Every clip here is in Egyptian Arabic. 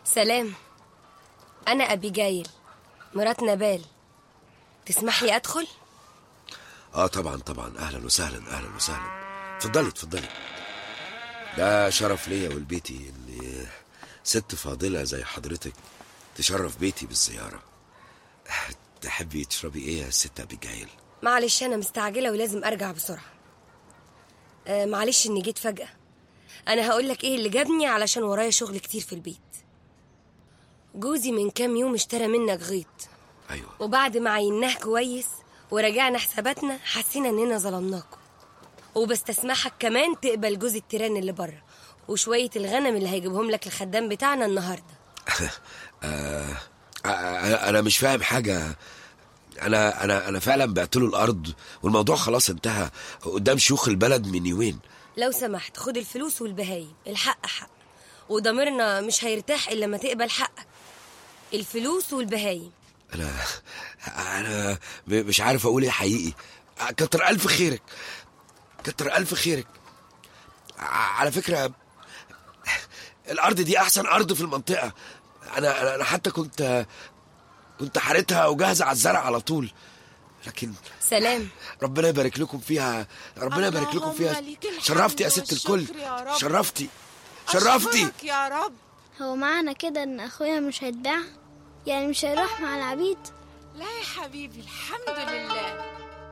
سلام أنا أبيجايل مرات نبال تسمح لي أدخل؟ اه طبعا طبعا اهلا وسهلا اهلا وسهلا اتفضلي اتفضلي ده شرف ليا ولبيتي ان ست فاضله زي حضرتك تشرف بيتي بالزياره تحبي تشربي ايه يا ست ابيجايل معلش أنا مستعجلة ولازم أرجع بسرعة آه معلش إني جيت فجأة أنا هقولك إيه اللي جابني علشان ورايا شغل كتير في البيت جوزي من كام يوم اشترى منك غيط ايوه وبعد ما عيناه كويس وراجعنا حساباتنا حسينا اننا ظلمناكم وبستسمحك كمان تقبل جوز التيران اللي بره وشوية الغنم اللي هيجيبهم لك الخدام بتاعنا النهاردة آه آه، انا مش فاهم حاجه انا انا انا فعلا بعت له الارض والموضوع خلاص انتهى قدام شيوخ البلد من يومين لو سمحت خد الفلوس والبهايم الحق حق وضميرنا مش هيرتاح إلا ما تقبل حقك الفلوس والبهايم انا انا م- مش عارف اقول ايه حقيقي كتر الف خيرك كتر الف خيرك ع- على فكره الارض دي احسن ارض في المنطقه انا انا أنا حتى كنت كنت حارتها وجاهزه على الزرع على طول لكن سلام ربنا يبارك لكم فيها ربنا يبارك لكم فيها اللهم لك الحمد شرفتي يا ست الكل والشكر يا رب. شرفتي شرفتي أشكرك يا رب هو معنى كده ان اخويا مش هيتباع يعني مش هيروح مع العبيد لا يا حبيبي الحمد لله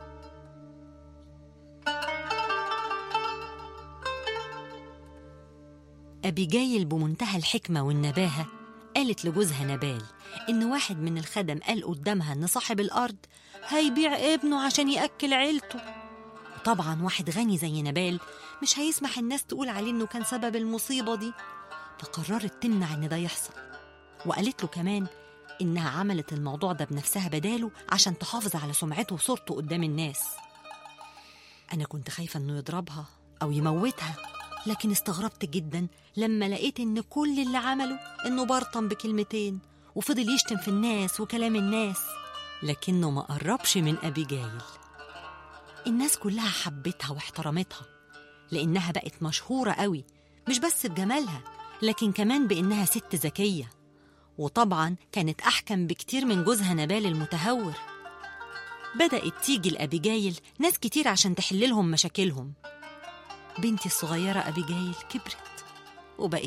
أبيجايل بمنتهى الحكمة والنباهة قالت لجوزها نبال إن واحد من الخدم قال قدامها إن صاحب الأرض هيبيع ابنه عشان يأكل عيلته طبعا واحد غني زي نبال مش هيسمح الناس تقول عليه إنه كان سبب المصيبة دي فقررت تمنع إن ده يحصل وقالت له كمان إنها عملت الموضوع ده بنفسها بداله عشان تحافظ على سمعته وصورته قدام الناس أنا كنت خايفة إنه يضربها أو يموتها لكن استغربت جدا لما لقيت إن كل اللي عمله إنه برطم بكلمتين وفضل يشتم في الناس وكلام الناس لكنه ما قربش من أبيجايل الناس كلها حبتها واحترمتها لأنها بقت مشهورة قوي مش بس بجمالها لكن كمان بإنها ست ذكية وطبعا كانت أحكم بكتير من جوزها نبال المتهور بدأت تيجي لأبيجايل ناس كتير عشان تحللهم مشاكلهم بنتي الصغيرة أبيجايل كبرت وبقت